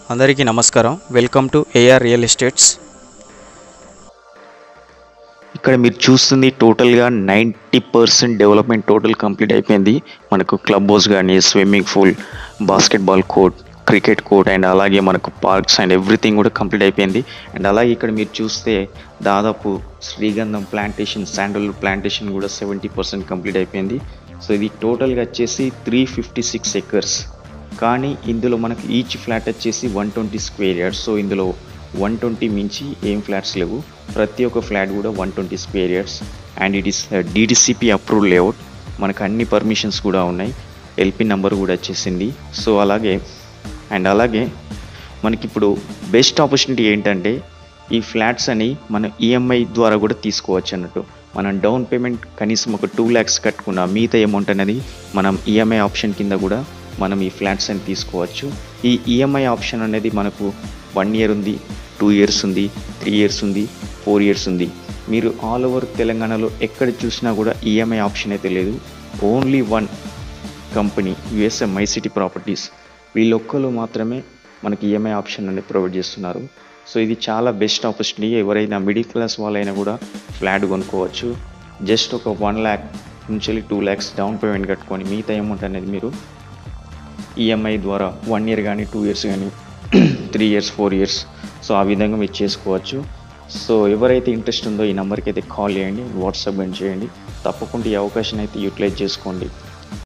అందరికీ నమస్కారం welcome to AR real estates ఇక్కడ మీరు చూస్తుంది టోటల్గా ninety percent development total complete అయిపోయింది మనకు క్లబ్ హౌస్ కానీ swimming pool basketball court cricket court and అలాగే మనకు పార్క్స్ అండ్ ఎవ్రీథింగ్ కూడా కంప్లీట్ అయిపోయింది అండ్ అలాగే ఇక్కడ మీరు చూస్తే దాదాపు శ్రీగంధం ప్లాంటేషన్ శాండల్ ప్లాంటేషన్ కూడా సెవెంటీ పర్సెంట్ కంప్లీట్ అయిపోయింది సో ఇది టోటల్గా వచ్చేసి త్రీ ఫిఫ్టీ సిక్స్ ఎకర్స్ కానీ ఇందులో మనకు ఈచ్ ఫ్లాట్ వచ్చేసి one twenty square yards so ఇందులో వన్ ట్వంటీ మించి ఏం ఫ్లాట్స్ లేవు ప్రతి ఒక్క ఫ్లాట్ కూడా one twenty square yards and it is DTCP approve layout మనకు అన్ని పర్మిషన్స్ కూడా ఉన్నాయి ఎల్పి నెంబర్ కూడా వచ్చేసింది సో అలాగే అండ్ అలాగే మనకి ఇప్పుడు బెస్ట్ ఆపర్చునిటీ ఏంటంటే ఈ ఫ్లాట్స్ అని మనం ఈఎంఐ ద్వారా కూడా తీసుకోవచ్చు అన్నట్టు మనం డౌన్ పేమెంట్ కనీసం ఒక టూ ల్యాక్స్ కట్టుకున్న మిగతా అమౌంట్ అనేది మనం ఈఎంఐ ఆప్షన్ కింద కూడా మనం ఈ ఫ్లాట్స్ అని తీసుకోవచ్చు ఈ ఈఎంఐ ఆప్షన్ అనేది మనకు వన్ ఇయర్ ఉంది టూ ఇయర్స్ ఉంది త్రీ ఇయర్స్ ఉంది ఫోర్ ఇయర్స్ ఉంది మీరు ఆల్ ఓవర్ తెలంగాణలో ఎక్కడ చూసినా కూడా ఈఎంఐ ఆప్షన్ అయితే లేదు only one company USA my city properties వీళ్ళొక్కరు మాత్రమే మనకి ఈఎంఐ ఆప్షన్ అనేది ప్రొవైడ్ చేస్తున్నారు సో ఇది చాలా బెస్ట్ ఆపర్చునిటీ ఎవరైనా మిడిల్ క్లాస్ వాళ్ళైనా కూడా ఫ్లాట్ కొనుక్కోవచ్చు జస్ట్ ఒక వన్ ల్యాక్ నుంచి టూ ల్యాక్స్ డౌన్ పేమెంట్ కట్టుకొని మిగతా అమౌంట్ అనేది మీరు ఈఎంఐ ద్వారా వన్ ఇయర్ కానీ టూ ఇయర్స్ కానీ three years four years so ఆ విధంగా మీరు చేసుకోవచ్చు సో ఎవరైతే ఇంట్రెస్ట్ ఉందో ఈ నెంబర్కి అయితే కాల్ చేయండి వాట్సాప్ అని చేయండి తప్పకుండా ఈ అవకాశం అయితే యూటిలైజ్ చేసుకోండి